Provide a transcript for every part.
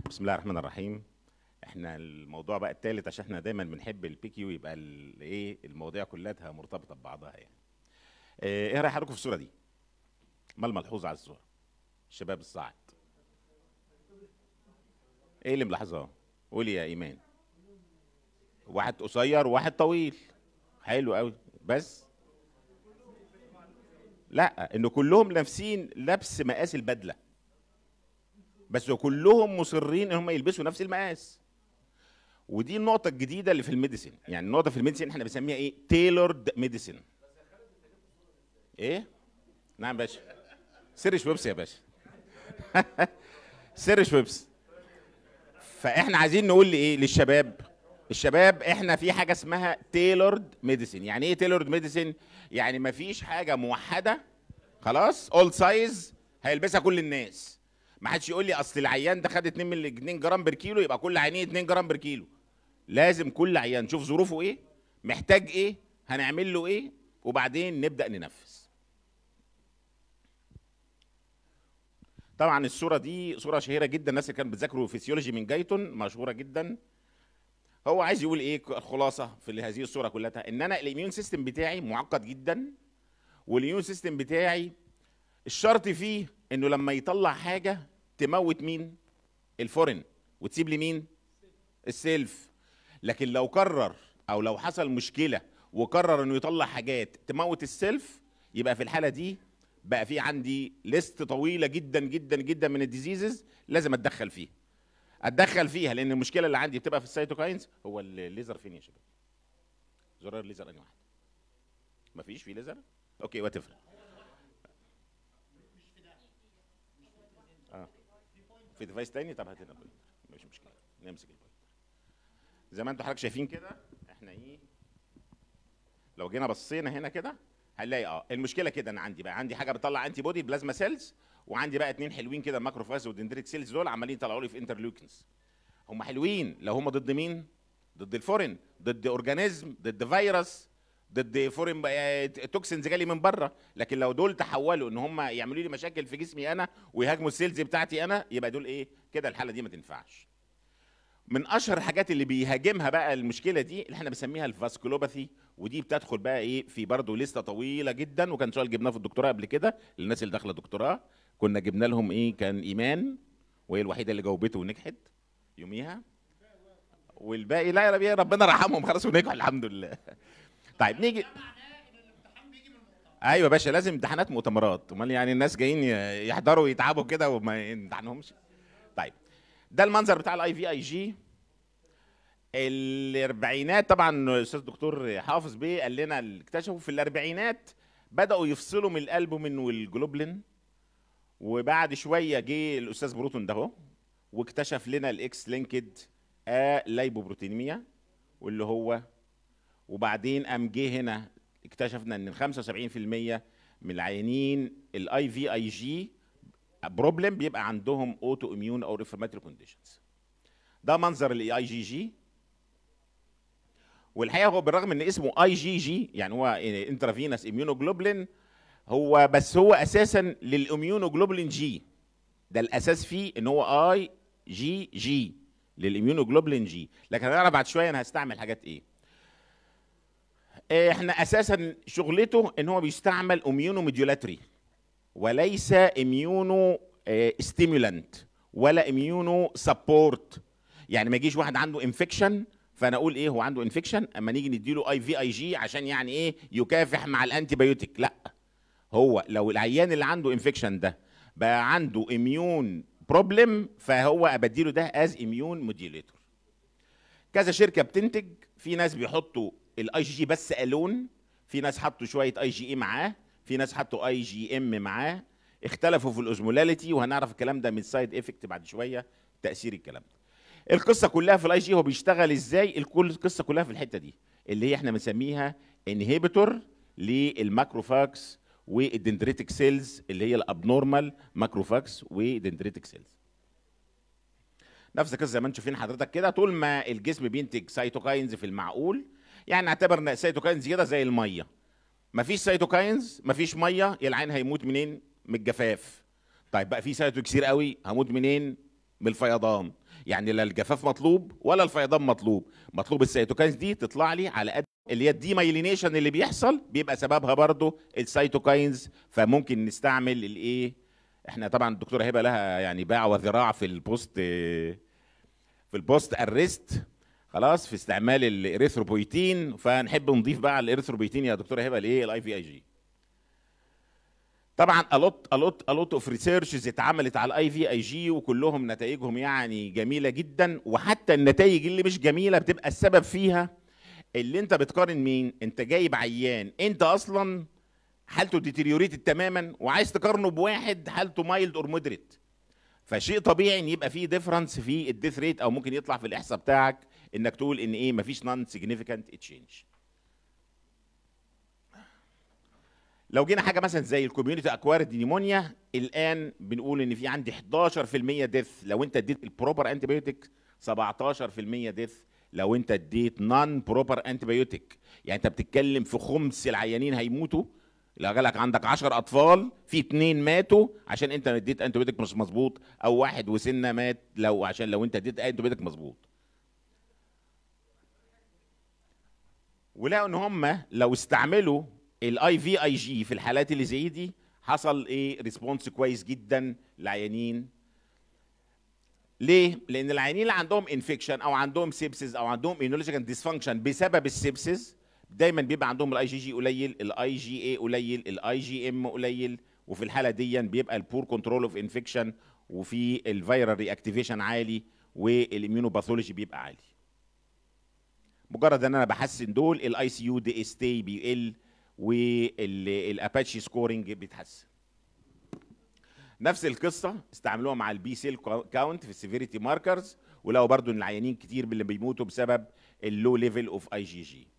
بسم الله الرحمن الرحيم احنا الموضوع بقى الثالث عشان احنا دايما بنحب البي كيو يبقى ال- ايه المواضيع كلها مرتبطه ببعضها يعني اه، ايه راي حضرتك في الصوره دي ما الملحوظ على الصوره الشباب الصاعد ايه اللي ملاحظاه قولي يا ايمان واحد قصير وواحد طويل حلو قوي بس لا ان كلهم لابسين لبس مقاس البدله بس كلهم مصرين ان هم يلبسوا نفس المقاس ودي النقطة الجديدة اللي في الميديسين يعني النقطة في الميديسين احنا بنسميها ايه تailored ميديسين ايه نعم باشا سر شويبس يا باشا سر شويبس فاحنا عايزين نقول لايه للشباب الشباب احنا في حاجه اسمها تailored ميديسين يعني ايه تailored ميديسين يعني مفيش حاجه موحده خلاص اول سايز هيلبسها كل الناس ما حدش يقول لي اصل العيان ده خد 2 مللي 2 جرام بر كيلو يبقى كل عينيه 2 جرام بر كيلو لازم كل عيان نشوف ظروفه ايه محتاج ايه هنعمل له ايه وبعدين نبدا ننفذ طبعا الصوره دي صوره شهيره جدا الناس اللي كانت بتذاكروا فيسيولوجي من جايتون مشهوره جدا هو عايز يقول ايه الخلاصه في هذه الصوره كلها ان انا الاميون سيستم بتاعي معقد جدا والاميون سيستم بتاعي الشرط فيه انه لما يطلع حاجه تموت مين الفورن وتسيب لي مين السيلف لكن لو قرر او لو حصل مشكله وقرر انه يطلع حاجات تموت السيلف يبقى في الحاله دي بقى في عندي ليست طويله جدا جدا جدا من الديزيزز لازم اتدخل فيها اتدخل فيها لان المشكله اللي عندي بتبقى في السيتوكاينز هو الليزر فين يا شباب زرار الليزر انهي واحد مفيش في ليزر اوكي وات ايفر اه في ديفايس تاني طب هات لنا بوينتر مش مشكله نمسك البوينتر زي ما انتوا حضرتك شايفين كده احنا ايه لو جينا بصينا هنا كده هنلاقي اه المشكله كده انا عندي بقى عندي حاجه بتطلع انتي بودي بلازما سيلز وعندي بقى اتنين حلوين كده ماكروفاز ودندريك سيلز دول عمالين يطلعوا لي في انترلوكنز هم حلوين لو هم ضد مين ضد الفورين ضد اورجانيزم ضد فيروس ضد فورين بقى توكسينز جالي من بره لكن لو دول تحولوا ان هم يعملوا لي مشاكل في جسمي انا ويهاجموا السيلز بتاعتي انا يبقى دول ايه كده الحاله دي ما تنفعش من اشهر الحاجات اللي بيهاجمها بقى المشكله دي اللي احنا بنسميها الفاسكولوباثي ودي بتدخل بقى ايه في برضه لسته طويله جدا وكان سؤال جبناه في الدكتوراه قبل كده للناس اللي داخله دكتوراه كنا جبنا لهم ايه كان ايمان وهي الوحيده اللي جاوبته ونجحت يوميها والباقي لا يا ربي ربنا رحمهم خلاص ونجحوا الحمد لله طيب نيجي ايوه يا باشا لازم امتحانات مؤتمرات امال يعني الناس جايين ي- يحضروا ويتعبوا كده وما يمتحنهمش طيب ده المنظر بتاع الاي في اي جي الاربعينات طبعا الاستاذ الدكتور حافظ بيه قال لنا اللي اكتشفوا في الاربعينات بداوا يفصلوا من الالبومين والجلوبلين وبعد شويه جه الاستاذ بروتون ده اهو واكتشف لنا الاكس لينكد ا لايبوبروتينيميا واللي هو وبعدين قام جه هنا اكتشفنا ان 75% من العيانين الاي في اي جي بروبلم بيبقى عندهم اوتو اميون او ريفرماتوري كونديشنز ده منظر الاي اي جي جي والحقيقه هو بالرغم ان اسمه اي جي جي يعني هو انترافينس اميونوجلوبولين هو بس هو اساسا للاميونوجلوبولين جي ده الاساس فيه ان هو اي جي جي للاميونوجلوبولين جي لكن هنعرف بعد شويه انا هستعمل حاجات ايه احنا اساسا شغلته ان هو بيستعمل اميونو ميديولاتري وليس اميونو ستيمولانت ولا اميونو سبورت يعني ما يجيش واحد عنده انفكشن فانا اقول ايه هو عنده انفكشن اما نيجي نديله اي في اي جي عشان يعني ايه يكافح مع الانتي بايوتيك لا هو لو العيان اللي عنده انفكشن ده بقى عنده اميون بروبلم فهو بديله ده از اميون موديوليتور كذا شركه بتنتج في ناس بيحطوا الاي جي جي بس الون في ناس حطوا شويه اي جي اي معاه في ناس حطوا اي جي ام معاه اختلفوا في الاوزمولاليتي وهنعرف الكلام ده من السايد افكت بعد شويه تاثير الكلام ده القصه كلها في الاي جي هو بيشتغل ازاي الكل القصه كلها في الحته دي اللي هي احنا بنسميها انهيبيتور للماكروفاكس والدندريتك سيلز اللي هي الابنورمال ماكروفاكس ودندريتك سيلز نفس القصه زي ما انتم شايفين حضرتك كده طول ما الجسم بينتج سيتوكاينز في المعقول يعني نعتبر ان السيتوكاينز كده زي الميه مفيش سيتوكاينز مفيش ميه العين هيموت منين من الجفاف طيب بقى في سيتو كتير قوي هموت منين من الفيضان يعني لا الجفاف مطلوب ولا الفيضان مطلوب مطلوب السيتوكاينز دي تطلع لي على قد اللي هي الديمايلينيشن اللي بيحصل بيبقى سببها برضو السيتوكاينز فممكن نستعمل الايه احنا طبعا الدكتوره هبه لها يعني باع وذراع في البوست في البوست اريست خلاص في استعمال الاريثروبويتين فنحب نضيف بقى على الاريثروبويتين يا دكتوره هبه الايه الاي في اي جي طبعا الوت الوت الوت اوف ريسيرشز اتعملت على الاي في اي جي وكلهم نتائجهم يعني جميله جدا وحتى النتائج اللي مش جميله بتبقى السبب فيها اللي انت بتقارن مين انت جايب عيان انت اصلا حالته ديتيريوريتد تماما وعايز تقارنه بواحد حالته مايلد اور مودريت فشيء طبيعي ان يبقى فيه ديفرنس في الديث ريت او ممكن يطلع في الاحصاء بتاعك انك تقول ان ايه مفيش نون سيجنيفيكانت تشينج لو جينا حاجه مثلا زي الكوميونتي اكوارد نيمونيا الان بنقول ان في عندي 11% ديث لو انت اديت البروبر انتي بايوتيك 17% ديث لو انت اديت نون بروبر انتي بايوتيك يعني انت بتتكلم في خمس العيانين هيموتوا لو جالك عندك 10 اطفال في اثنين ماتوا عشان انت اديت انتي بايوتيك مش مظبوط او واحد وسنه مات لو عشان لو انت اديت انتي بايوتيك مظبوط ولقوا ان هم لو استعملوا الاي في اي جي في الحالات اللي زي دي حصل ايه ريسبونس كويس جدا للعيانين ليه؟ لان العيانين اللي عندهم انفكشن او عندهم سيبسز او عندهم اينولوجيكال ديسفانكشن بسبب السيبسز دايما بيبقى عندهم الاي جي جي قليل الاي جي اي قليل الاي جي ام قليل وفي الحاله دي بيبقى البور كنترول اوف انفكشن وفي الفيرال رياكتيفيشن عالي والاميونوباثولوجي بيبقى عالي مجرد ان انا بحسن دول الاي سي يو دي ستي بيقل والاباتشي سكورنج بيتحسن نفس القصه استعملوها مع البي سيل كاونت في السيفيريتي ماركرز ولقوا برضو ان العيانين كتير اللي بيموتوا بسبب اللو ليفل اوف اي جي جي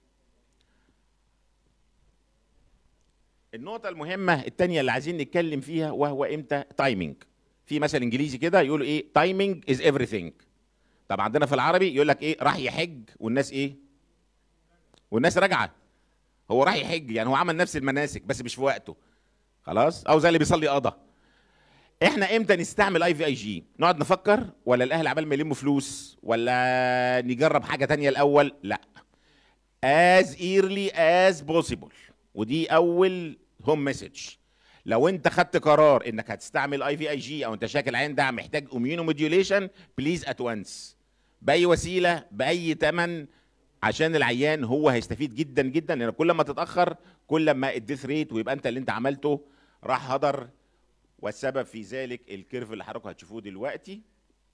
النقطة المهمة الثانية اللي عايزين نتكلم فيها وهو امتى تايمينج في مثل انجليزي كده يقولوا ايه تايمينج از everything طب عندنا في العربي يقول لك ايه راح يحج والناس ايه والناس راجعه هو راح يحج يعني هو عمل نفس المناسك بس مش في وقته خلاص او زي اللي بيصلي قضى احنا امتى نستعمل اي في اي جي نقعد نفكر ولا الاهل عبال ما يلموا فلوس ولا نجرب حاجه تانية الاول لا as early as possible ودي اول هوم مسج لو انت خدت قرار انك هتستعمل اي في اي جي او انت شاكل عين ده محتاج اميونو موديوليشن بليز ات وانس باي وسيله باي ثمن عشان العيان هو هيستفيد جدا جدا لان كل ما تتاخر كل ما الديث ريت ويبقى انت اللي انت عملته راح هدر والسبب في ذلك الكيرف اللي حضراتكم هتشوفوه دلوقتي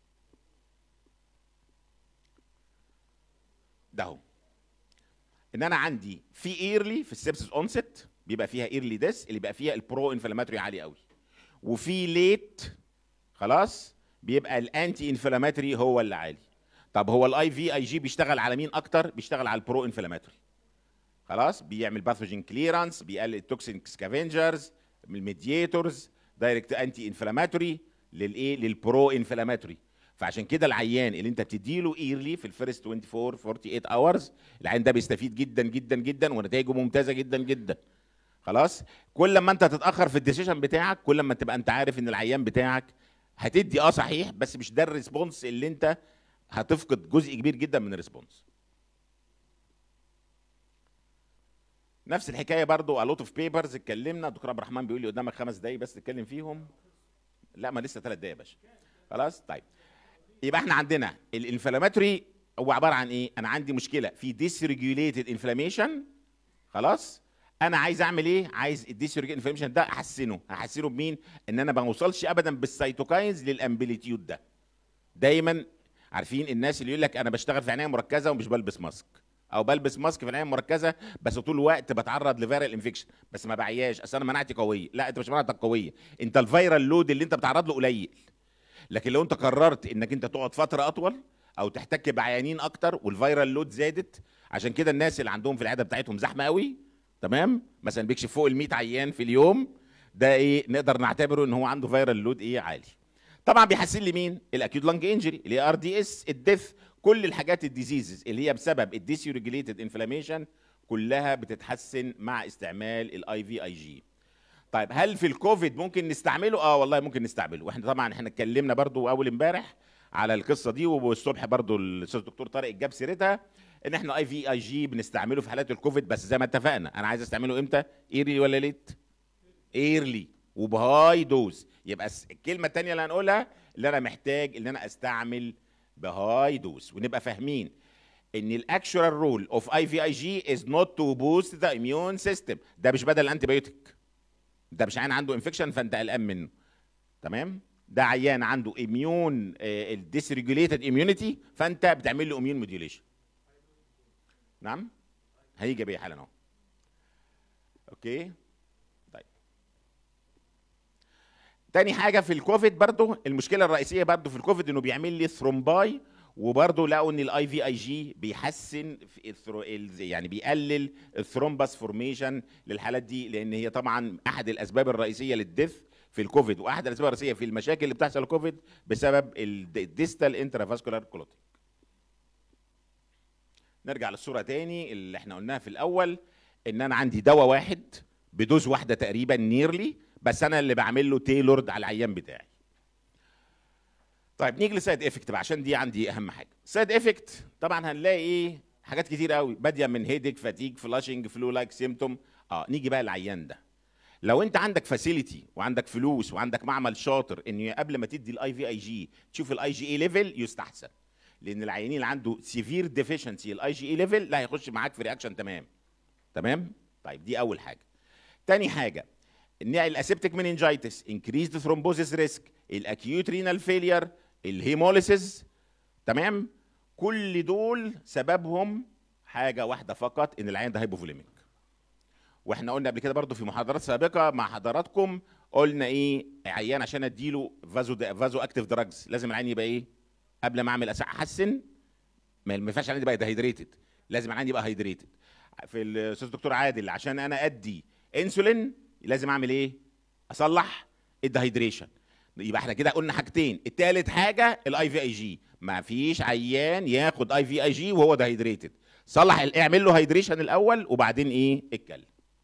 ده هو ان انا عندي في ايرلي في السبسس اونست بيبقى فيها ايرلي ديس اللي بيبقى فيها البرو انفلاماتوري عالي قوي وفي ليت خلاص بيبقى الانتي انفلاماتوري هو اللي عالي طب هو الاي في اي جي بيشتغل على مين اكتر بيشتغل على البرو انفلاماتوري خلاص بيعمل باثوجين كليرانس بيقلل التوكسين سكافنجرز الميدياتورز دايركت انتي انفلاماتوري للايه للبرو انفلاماتوري فعشان كده العيان اللي انت بتديله ايرلي في الفيرست 24 48 اورز العيان ده بيستفيد جدا جدا جدا ونتائجه ممتازه جدا جدا خلاص كل ما انت تتاخر في الديسيشن بتاعك كل ما تبقى انت عارف ان العيان بتاعك هتدي اه صحيح بس مش ده الريسبونس اللي انت هتفقد جزء كبير جدا من الريسبونس نفس الحكايه برضو الوت اوف بيبرز اتكلمنا الدكتور عبد الرحمن بيقول لي قدامك خمس دقايق بس تتكلم فيهم لا ما لسه ثلاث دقايق يا باشا خلاص طيب يبقى احنا عندنا الانفلاماتوري هو عباره عن ايه انا عندي مشكله في ديسريجوليتد انفلاميشن خلاص انا عايز اعمل ايه عايز الديسريجوليتد انفلاميشن ده احسنه هحسنه بمين ان انا ما اوصلش ابدا بالسيتوكاينز للامبليتيود ده دايما عارفين الناس اللي يقول لك انا بشتغل في عنايه مركزه ومش بلبس ماسك او بلبس ماسك في العنايه المركزه بس طول الوقت بتعرض لفيرال انفكشن بس ما بعياش اصل انا مناعتي قويه لا انت مش مناعتك قويه انت الفيرال لود اللي انت بتعرض له قليل لكن لو انت قررت انك انت تقعد فتره اطول او تحتك بعيانين اكتر والفيرال لود زادت عشان كده الناس اللي عندهم في العياده بتاعتهم زحمه قوي تمام مثلا بيكشف فوق ال 100 عيان في اليوم ده ايه نقدر نعتبره ان هو عنده فيرال لود ايه عالي طبعا بيحسن لي مين الاكيوت لانج انجري اللي هي ار دي اس الديث كل الحاجات الديزيزز اللي هي بسبب الديسيوريجليتد انفلاميشن كلها بتتحسن مع استعمال الاي في اي جي طيب هل في الكوفيد ممكن نستعمله اه والله ممكن نستعمله واحنا طبعا احنا اتكلمنا برضو اول امبارح على القصه دي والصبح برضو الاستاذ الدكتور طارق جاب سيرتها ان احنا اي في اي جي بنستعمله في حالات الكوفيد بس زي ما اتفقنا انا عايز استعمله امتى ايرلي ولا ليت ايرلي وبهاي دوز يبقى الكلمه الثانيه اللي هنقولها اللي انا محتاج ان انا استعمل بهاي دوز ونبقى فاهمين ان الاكشوال رول اوف اي في اي جي از نوت تو بوست ذا اميون سيستم ده مش بدل الانتي بايوتيك ده مش عيان عنده انفكشن فانت قلقان منه تمام ده عيان عنده اميون الديسريجوليتد اميونيتي فانت بتعمل له اميون موديوليشن نعم هيجي بيه حالا اهو اوكي طيب تاني حاجه في الكوفيد برضو المشكله الرئيسيه برضو في الكوفيد انه بيعمل لي ثرومباي وبرضه لقوا ان الاي في اي جي بيحسن في الثرو... يعني بيقلل الثرومباس فورميشن للحالات دي لان هي طبعا احد الاسباب الرئيسيه للديث في الكوفيد واحد الاسباب الرئيسيه في المشاكل اللي بتحصل الكوفيد بسبب الديستال انترافاسكولار كلوتينج نرجع للصوره تاني اللي احنا قلناها في الاول ان انا عندي دواء واحد بدوز واحده تقريبا نيرلي بس انا اللي بعمل له تيلورد على العيان بتاعي طيب نيجي للسايد افكت بقى عشان دي عندي اهم حاجه سايد افكت طبعا هنلاقي ايه حاجات كتير قوي باديه من هيدك فاتيج فلاشنج فلو لايك سيمتوم اه نيجي بقى العيان ده لو انت عندك فاسيلتي وعندك فلوس وعندك معمل شاطر ان قبل ما تدي الاي في اي جي تشوف الاي جي اي ليفل يستحسن لان العيانين اللي عنده سيفير ديفيشنسي الاي جي اي ليفل لا هيخش معاك في رياكشن تمام تمام طيب دي اول حاجه تاني حاجه ان الاسيبتيك مننجايتس انكريزد ثرومبوزيس ريسك الاكيوت رينال فيلير الهيموليسيس تمام كل دول سببهم حاجه واحده فقط ان العيان ده هايبوفوليميك واحنا قلنا قبل كده برضو في محاضرات سابقه مع حضراتكم قلنا ايه عيان عشان اديله فازو فازو اكتيف دراجز لازم العين يبقى ايه قبل ما اعمل احسن ما ينفعش العين يبقى ديهيدريتد لازم العين يبقى هيدريتد في الاستاذ دكتور عادل عشان انا ادي انسولين لازم اعمل ايه اصلح الدهيدريشن يبقى احنا كده قلنا حاجتين التالت حاجه الاي في اي جي ما فيش عيان ياخد اي في اي جي وهو دهيدريتد صلح اعمل له هيدريشن الاول وبعدين ايه اتكلم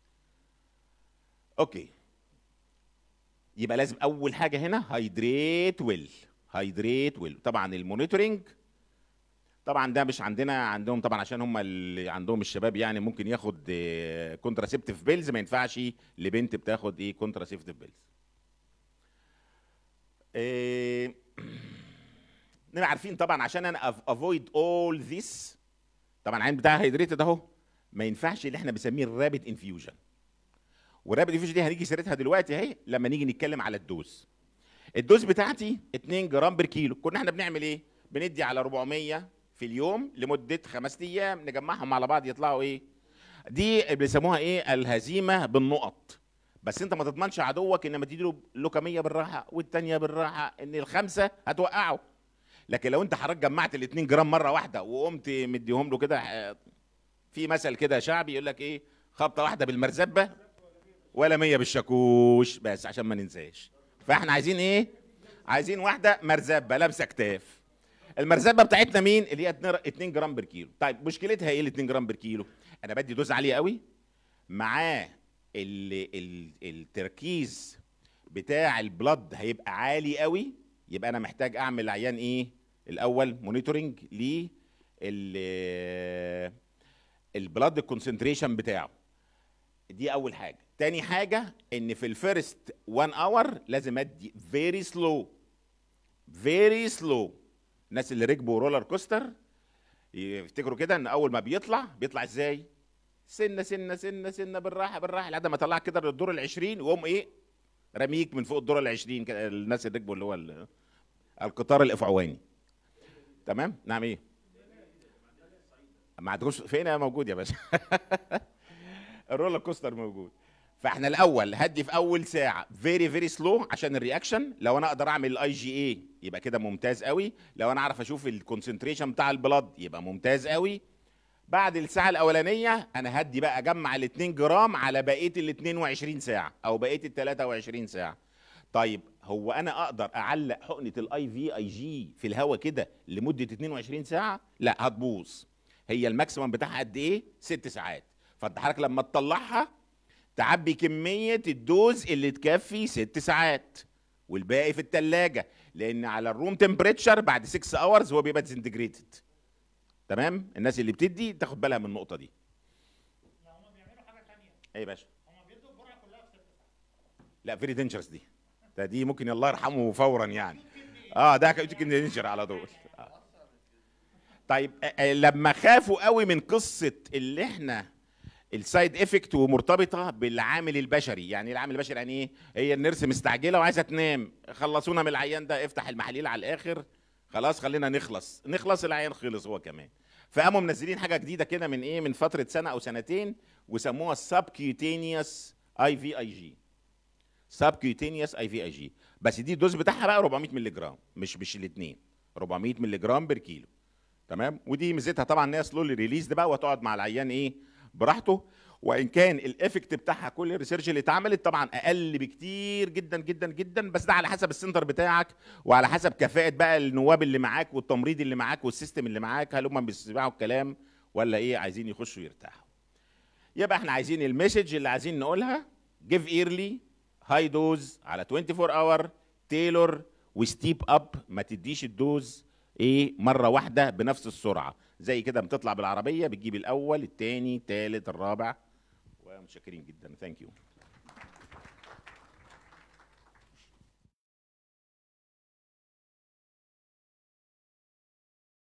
اوكي يبقى لازم اول حاجه هنا هيدريت ويل هيدريت ويل طبعا المونيتورنج طبعا ده مش عندنا عندهم طبعا عشان هم اللي عندهم الشباب يعني ممكن ياخد كونتراسيبتيف بيلز ما ينفعش لبنت بتاخد ايه كونتراسيبتيف بيلز إيه نبقى عارفين طبعا عشان انا افويد اول ذيس طبعا العين بتاعها هيدريتد اهو ما ينفعش اللي احنا بنسميه الرابid انفيوجن والرابid انفيوجن دي هنيجي سيرتها دلوقتي اهي لما نيجي نتكلم على الدوز الدوز بتاعتي 2 جرام بر كيلو كنا احنا بنعمل ايه بندي على 400 في اليوم لمده خمس ايام نجمعهم على بعض يطلعوا ايه دي بيسموها ايه الهزيمه بالنقط بس انت ما تضمنش عدوك انما تديله لوكاميه بالراحه والتانيه بالراحه ان الخمسه هتوقعه لكن لو انت حضرتك جمعت ال 2 جرام مره واحده وقمت مديهم له كده في مثل كده شعبي يقول لك ايه خبطه واحده بالمرزبه ولا مية بالشاكوش بس عشان ما ننساش فاحنا عايزين ايه عايزين واحده مرزبه لابسه كتاف المرزبه بتاعتنا مين اللي هي 2 جرام بر كيلو طيب مشكلتها ايه ال 2 جرام بر كيلو انا بدي دوز عاليه قوي معاه ال ال التركيز بتاع البلد هيبقى عالي قوي يبقى انا محتاج اعمل عيان ايه الاول مونيتورنج ل البلد كونسنتريشن بتاعه دي اول حاجه تاني حاجه ان في الفيرست 1 اور لازم ادي فيري سلو فيري سلو الناس اللي ركبوا رولر كوستر يفتكروا كده ان اول ما بيطلع بيطلع ازاي سنه سنه سنه سنه بالراحه بالراحه لحد ما طلعك كده للدور ال 20 ويقوم ايه رميك من فوق الدور ال 20 كده الناس اللي ركبوا اللي هو القطار الافعواني تمام نعم ايه ما عندكوش فين موجود يا باشا الرولر كوستر موجود فاحنا الاول هدي في اول ساعه فيري فيري سلو عشان الرياكشن لو انا اقدر اعمل الاي جي اي يبقى كده ممتاز قوي لو انا اعرف اشوف الكونسنتريشن بتاع البلاد يبقى ممتاز قوي بعد الساعه الاولانيه انا هدي بقى اجمع ال 2 جرام على بقيه ال 22 ساعه او بقيه ال 23 ساعه طيب هو انا اقدر اعلق حقنه الاي في اي جي في الهواء كده لمده 22 ساعه لا هتبوظ هي الماكسيمم بتاعها قد ايه ست ساعات فانت حضرتك لما تطلعها تعبي كميه الدوز اللي تكفي ست ساعات والباقي في الثلاجه لان على الروم تمبريتشر بعد 6 اورز هو بيبقى ديسنتجريتد تمام الناس اللي بتدي تاخد بالها من النقطه دي لا هم بيعملوا حاجه ثانيه ايه يا باشا هم بيدوا الجرعه كلها في ست ساعات لا فيري دينجرس دي ده دي ممكن الله يرحمه فورا يعني اه ده كان دينجر على طول آه. طيب آه، آه، لما خافوا قوي من قصه اللي احنا السايد افكت ومرتبطه بالعامل البشري يعني العامل البشري يعني ايه هي النرس مستعجله وعايزه تنام خلصونا من العيان ده افتح المحاليل على الاخر خلاص خلينا نخلص نخلص العيان خلص هو كمان فقاموا منزلين حاجه جديده كده من ايه من فتره سنه او سنتين وسموها السبكيوتينيوس اي في اي جي سبكيوتينيوس اي في اي جي بس دي الدوز بتاعها بقى 400 مللي جرام مش مش الاثنين 400 مللي جرام بر كيلو تمام ودي ميزتها طبعا ان هي سلولي ريليز بقى وتقعد مع العيان ايه براحته وان كان الافكت بتاعها كل الريسيرش اللي اتعملت طبعا اقل بكتير جدا جدا جدا بس ده على حسب السنتر بتاعك وعلى حسب كفاءه بقى النواب اللي معاك والتمريض اللي معاك والسيستم اللي معاك هل هم بيسمعوا الكلام ولا ايه عايزين يخشوا يرتاحوا يبقى احنا عايزين المسج اللي عايزين نقولها جيف ايرلي هاي دوز على 24 اور تيلور وستيب اب ما تديش الدوز ايه مره واحده بنفس السرعه زي كده بتطلع بالعربيه بتجيب الاول الثاني الثالث الرابع ومتشكرين جدا ثانك يو